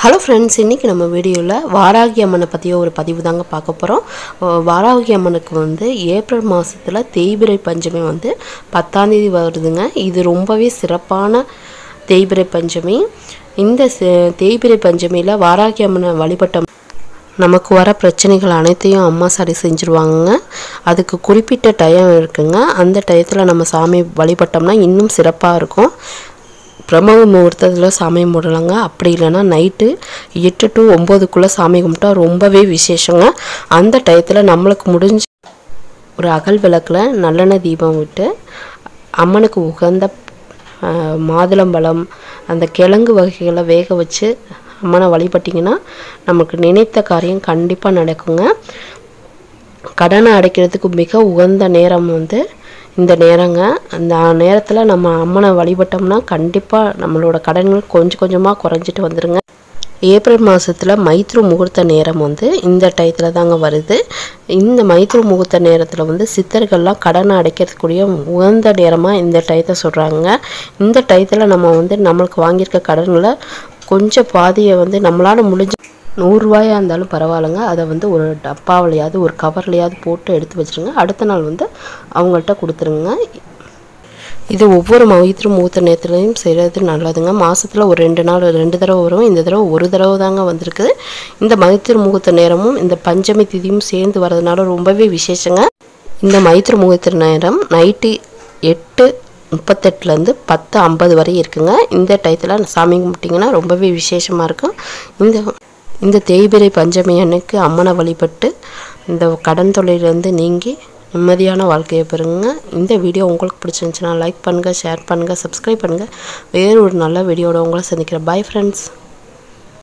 hello friends இன்றைக்கி நம்ம வீடியோவில் வாராகி அம்மனை பற்றிய ஒரு பதிவு தாங்க பார்க்க போகிறோம் வாராகி அம்மனுக்கு வந்து ஏப்ரல் மாதத்தில் தேய்பிரை பஞ்சமி வந்து பத்தாந்தேதி வருதுங்க இது ரொம்பவே சிறப்பான தேய்பிரை பஞ்சமி இந்த சி- தேய்பிரை பஞ்சமியில் வாராகி அம்மனை வழிபட்ட நமக்கு வர பிரச்சனைகள் அனைத்தையும் அம்மா சரி செஞ்சுருவாங்கங்க அதுக்கு குறிப்பிட்ட டைம் இருக்குங்க அந்த டயத்தில் நம்ம சாமி வழிபட்டோம்னா இன்னும் சிறப்பாக இருக்கும் பிரம்ம முகூர்த்தத்தில் சாமி கும்பிடலாங்க அப்படி இல்லைன்னா நைட்டு எட்டு டு ஒம்போதுக்குள்ளே சாமி கும்பிட்டா ரொம்பவே விசேஷங்க அந்த டயத்தில் நம்மளுக்கு முடிஞ்ச ஒரு அகல் விளக்கில் நல்லெண்ணெய் தீபம் விட்டு அம்மனுக்கு உகந்த ஆஹ், மாதுளம்பழம் அந்த கிழங்கு வகைகளை வேக வச்சு அம்மனை வழிபட்டிங்கன்னா நமக்கு நினைத்த காரியம் கண்டிப்பாக நடக்குங்க கடனை அடைக்கிறதுக்கு மிக உகந்த நேரம் வந்து இந்த நேரங்க அந்த நேரத்தில் நம்ம அம்மனை வழிபட்டோம்னா கண்டிப்பாக நம்மளோட கடன்கள் கொஞ்சம் கொஞ்சமாக குறைஞ்சிட்டு வந்துருங்க ஏப்ரல் மாதத்தில் மைத்ரு முகூர்த்த நேரம் வந்து இந்த டயத்தில் தாங்க வருது இந்த மைத்ரு முகூர்த்த நேரத்தில் வந்து சித்தர்கள்லாம் கடனை அடைக்கிறதுக்குரிய உகந்த நேரமாக இந்த டயத்தை சொல்கிறாங்க இந்த டயத்தில் நம்ம வந்து நம்மளுக்கு வாங்கியிருக்க கடன்களை கொஞ்சம் பாதியை வந்து நம்மளால் முடிஞ்ச நூறுரூவாயா இருந்தாலும் பரவாயில்லைங்க அதை வந்து ஒரு டப்பாவிலையாவது ஒரு கவர்லையாவது போட்டு எடுத்து வச்சிருங்க அடுத்த நாள் வந்து அவங்கள்ட்ட கொடுத்துருங்க இது ஒவ்வொரு மயிற்று மூத்த நேரத்துலையும் செய்கிறது நல்லதுங்க மாதத்தில் ஒரு ரெண்டு நாள் ரெண்டு தடவை வரும் இந்த தடவை ஒரு தடவை தாங்க வந்திருக்குது இந்த மைத்திரு முகூர்த்த நேரமும் இந்த பஞ்சமி திதியும் சேர்ந்து வர்றதுனால ரொம்பவே விசேஷங்க இந்த மைத்திரு முகூர்த்த நேரம் நைட்டு எட்டு முப்பத்தெட்டுலேருந்து பத்து ஐம்பது வரை இருக்குங்க இந்த டயத்தில் சாமி கும்பிட்டிங்கன்னா ரொம்பவே விசேஷமாக இருக்கும் இந்த இந்த தேய்பிரை பஞ்சமி அன்னைக்கு அம்மனை வழிபட்டு இந்த கடன் தொல்லையிலேருந்து நீங்கி நிம்மதியான வாழ்க்கையை பெறுங்க இந்த வீடியோ உங்களுக்கு பிடிச்சிருந்துச்சுன்னா லைக் பண்ணுங்கள் ஷேர் பண்ணுங்கள் சப்ஸ்கிரைப் பண்ணுங்கள் வேறு ஒரு நல்ல வீடியோட உங்களை சந்திக்கிறேன் பை ஃப்ரெண்ட்ஸ்